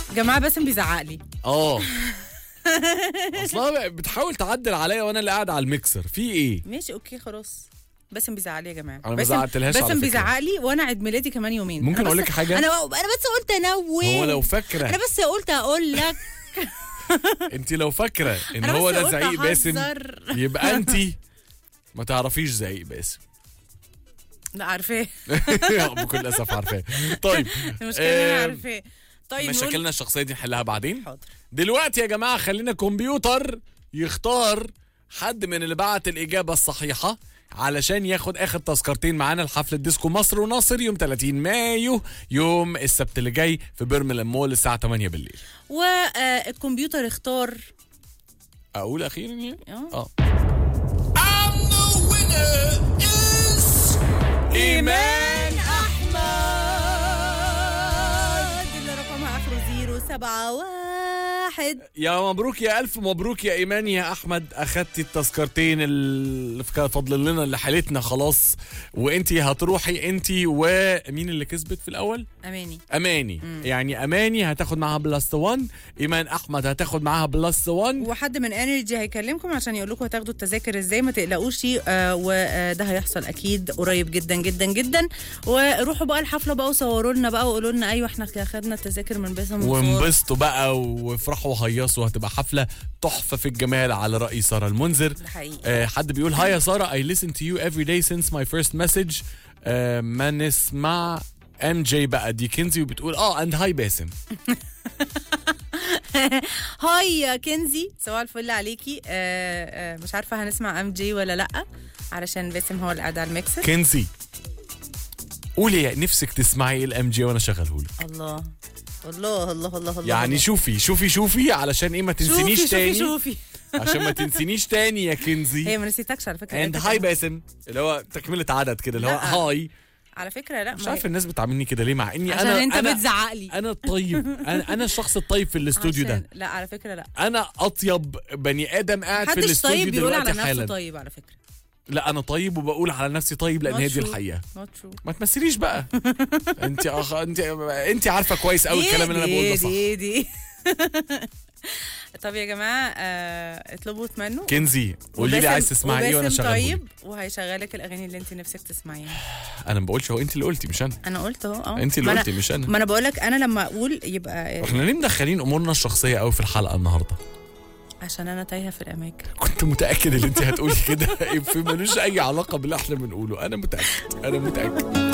جماعه باسم بيزعق لي اه اصلا بتحاول تعدل عليا وانا اللي قاعد على الميكسر في ايه ماشي اوكي خلاص باسم بيزعق لي يا جماعه أنا ما باسم- زعقتلهاش على باسم فكرة. بيزعق لي وانا عيد ميلادي كمان يومين ممكن أنا أقول بس- لك حاجة؟ انا انا بس قلت انوه هو لو فاكره انا بس قلت اقول لك انت لو فاكره ان انا هو بس ده قلت زعيق باسم أهزر. يبقى انت ما تعرفيش زعيق باسم لا عارفاه بكل اسف عارفاه طيب المشكله ان انا آه، عارفاه طيب نقول- مشاكلنا الشخصيه دي نحلها بعدين حاضر دلوقتي يا جماعه خلينا كمبيوتر يختار حد من اللي بعت الاجابه الصحيحه علشان ياخد اخر تذكرتين معانا لحفله ديسكو مصر وناصر يوم 30 مايو يوم السبت اللي جاي في بيرمل مول الساعه 8 بالليل والكمبيوتر اختار اقول اخيرا يعني اه اه ايمان احمد اللي رقمها اخره زيرو سبعة واحد يا مبروك يا الف مبروك يا ايمان يا احمد اخدتي التذكرتين اللي فاضل لنا اللي حالتنا خلاص وانت هتروحي انت ومين اللي كسبت في الاول اماني اماني يعني اماني هتاخد معاها بلس 1 ايمان احمد هتاخد معاها بلس 1 وحد من انرجي هيكلمكم عشان يقول لكم هتاخدوا التذاكر ازاي ما تقلقوش آه وده هيحصل اكيد قريب جدا جدا جدا وروحوا بقى الحفله بقى وصوروا لنا بقى وقولوا لنا ايوه احنا خدنا التذاكر من باسم وصور. وانبسطوا بقى وافرحوا وهيصوا هتبقى حفله تحفه في الجمال على راي ساره المنذر ده حقيقي آه، حد بيقول هاي يا ساره I listen to you every day since my first message آه، ما نسمع ام جي بقى دي كنزي وبتقول اه اند هاي باسم هاي يا كنزي صباح الفل عليكي آه آه مش عارفه هنسمع ام جي ولا لا علشان باسم هو اللي قاعد على الميكسر كنزي قولي يا نفسك تسمعي الام جي وانا شغلهولك الله الله الله الله الله يعني الله. شوفي شوفي شوفي علشان ايه ما تنسينيش شوفي تاني شوفي شوفي عشان ما تنسينيش تاني يا كنزي هي ما نسيتكش على فكره اند أنت هاي كمان. باسم اللي هو تكمله عدد كده اللي هو لا. هاي على فكره لا مش ما هي- عارف الناس بتعاملني كده ليه مع اني عشان انا انت انا بتزعق لي انا الطيب انا انا الشخص الطيب في الاستوديو ده عشان- لا على فكره لا انا اطيب بني ادم قاعد في محدش الاستوديو طيب بيقول على دلوقتي نفسه حالا طيب على فكره لا انا طيب وبقول على نفسي طيب لان Not هي دي true. الحقيقه not true ما تمثليش بقى انت أخ... انت انت عارفه كويس قوي الكلام اللي انا بقوله ده صح دي دي طب يا جماعه آه اطلبوا وتمنوا كنزي قولي لي وباسم- عايز تسمعي ايه وانا وباسم شغال طيب وهيشغلك الاغاني اللي انت نفسك تسمعيها انا ما بقولش هو انت اللي قلتي مش انا انا قلت اهو اه انت اللي ما أنا- قلتي مش انا ما انا بقول لك انا لما اقول يبقى احنا ليه مدخلين امورنا الشخصيه قوي في الحلقه النهارده عشان انا تايهه في الاماكن كنت متاكد ان انت هتقولي كده في ملوش اي علاقه باللي احنا بنقوله انا متاكد انا متاكد